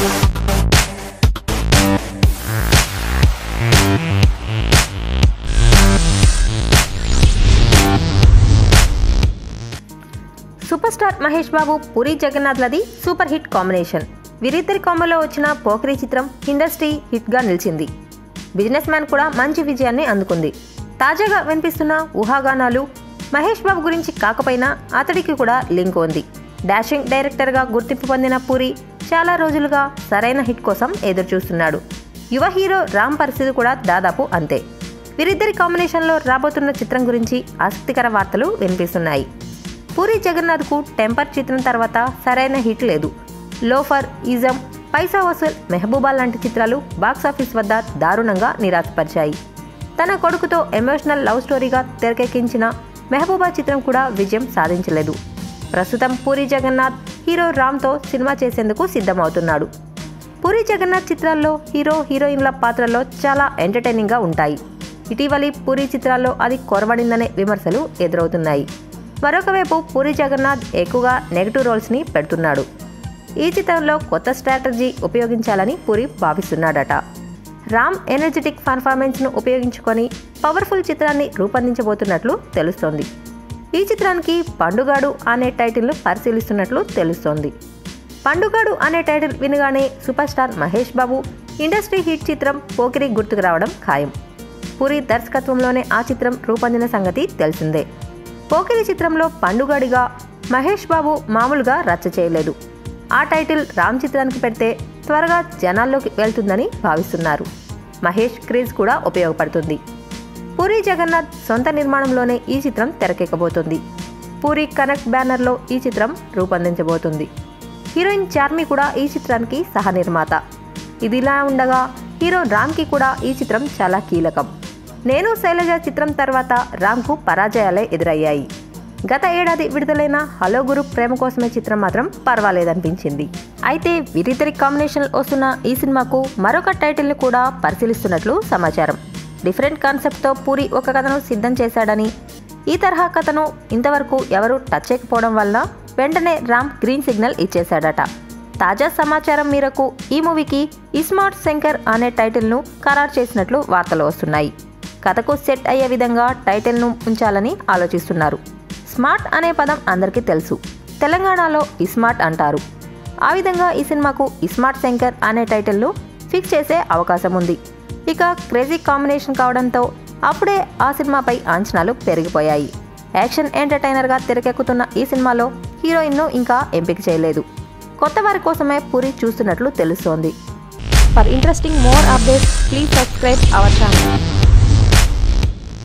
super star Mahesh Babu Puri జగన్నాథ్లది super hit combination వీరిద్దరి కాంబోలో వచ్చిన పోకిరి చిత్రం ఇండస్ట్రీ హిట్గా నిలిచింది బిజినెస్ మ్యాన్ కూడా మంచి విజయాన్ని అందుకుంది తాజాగా వినిపిస్తున్న ఊహాగానాలు మహేష్ బాబు గురించి కాకపోయినా అతడికి కూడా లింక్ ఉంది డాషింగ్ డైరెక్టర్గా గుర్తింపు పొందిన పూరి చాలా రోజులుగా సరైన హిట్ కోసం ఎదురుచూస్తున్నాడు యువ హీరో రామ్ పరిస్థితి కూడా దాదాపు అంతే వీరిద్దరి కాంబినేషన్లో రాబోతున్న చిత్రం గురించి ఆసక్తికర వార్తలు వినిపిస్తున్నాయి పూరి జగన్నాథ్కు టెంపర్ చిత్రం తర్వాత సరైన హిట్ లేదు లోఫర్ ఈజం పైసా వసూల్ మెహబూబా లాంటి చిత్రాలు బాక్సాఫీస్ వద్ద దారుణంగా నిరాశపరిచాయి తన కొడుకుతో ఎమోషనల్ లవ్ స్టోరీగా తెరకెక్కించిన మెహబూబా చిత్రం కూడా విజయం సాధించలేదు ప్రస్తుతం పూరి జగన్నాథ్ హీరో రామ్తో సినిమా చేసేందుకు సిద్ధమవుతున్నాడు పూరి జగన్నాథ్ చిత్రాల్లో హీరో హీరోయిన్ల పాత్రల్లో చాలా ఎంటర్టైనింగ్గా ఉంటాయి ఇటీవలి పూరి చిత్రాల్లో అది కొరవడిందనే విమర్శలు ఎదురవుతున్నాయి మరొక వైపు పూరి జగన్నాథ్ ఎక్కువగా నెగటివ్ రోల్స్ని పెడుతున్నాడు ఈ చిత్రంలో కొత్త స్ట్రాటజీ ఉపయోగించాలని పూరి భావిస్తున్నాడట రామ్ ఎనర్జెటిక్ పర్ఫార్మెన్స్ను ఉపయోగించుకొని పవర్ఫుల్ చిత్రాన్ని రూపొందించబోతున్నట్లు తెలుస్తోంది ఈ చిత్రానికి పండుగాడు అనే టైటిల్ను పరిశీలిస్తున్నట్లు తెలుస్తోంది పండుగాడు అనే టైటిల్ వినగానే super star Mahesh Babu industry hit చిత్రం పోకిరి గుర్తుకు రావడం ఖాయం పూరి దర్శకత్వంలోనే ఆ చిత్రం రూపొందిన సంగతి తెలిసిందే పోకిరి చిత్రంలో పండుగాడిగా మహేష్ బాబు మామూలుగా రచ్చ చేయలేదు ఆ టైటిల్ రామ్ చిత్రానికి పెడితే త్వరగా జనాల్లోకి వెళ్తుందని భావిస్తున్నారు మహేష్ క్రేజ్ కూడా ఉపయోగపడుతుంది పూరి జగన్నాథ్ సొంత నిర్మాణంలోనే ఈ చిత్రం తెరకెక్కబోతుంది పూరి కనెక్ట్ బ్యానర్లో ఈ చిత్రం రూపొందించబోతుంది హీరోయిన్ చార్మి కూడా ఈ చిత్రానికి సహ నిర్మాత ఇదిలా ఉండగా హీరో రామ్కి కూడా ఈ చిత్రం చాలా కీలకం నేను శైలజ చిత్రం తర్వాత రామ్కు పరాజయాలే ఎదురయ్యాయి గత ఏడాది విడుదలైన హలో గురు ప్రేమ కోసమే చిత్రం మాత్రం పర్వాలేదనిపించింది అయితే వీరిద్దరి కాంబినేషన్ వస్తున్న ఈ సినిమాకు మరొక టైటిల్ని కూడా పరిశీలిస్తున్నట్లు సమాచారం డిఫరెంట్ కాన్సెప్ట్తో పూరి ఒక కథను సిద్ధం చేశాడని ఈ తరహా కథను ఇంతవరకు ఎవరూ టచ్ చేయకపోవడం వల్ల వెంటనే రామ్ గ్రీన్ సిగ్నల్ ఇచ్చేశాడట తాజా సమాచారం మేరకు ఈ మూవీకి ఇస్మార్ట్ శంకర్ అనే టైటిల్ను ఖరారు చేసినట్లు వార్తలు వస్తున్నాయి కథకు సెట్ అయ్యే విధంగా టైటిల్ను ఉంచాలని ఆలోచిస్తున్నారు స్మార్ట్ అనే పదం అందరికీ తెలుసు తెలంగాణలో ఇస్మార్ట్ అంటారు ఆ విధంగా ఈ సినిమాకు ఇస్మార్ట్ శంకర్ అనే టైటిల్ను ఫిక్స్ చేసే అవకాశం ఉంది ఇక క్రేజీ కాంబినేషన్ కావడంతో అప్పుడే ఆ సినిమాపై అంచనాలు పెరిగిపోయాయి యాక్షన్ ఎంటర్టైనర్గా తెరకెక్కుతున్న ఈ సినిమాలో హీరోయిన్ను ఇంకా ఎంపిక చేయలేదు కొత్త వారి కోసమే పూరి చూస్తున్నట్లు తెలుస్తోంది for interesting more updates please subscribe our channel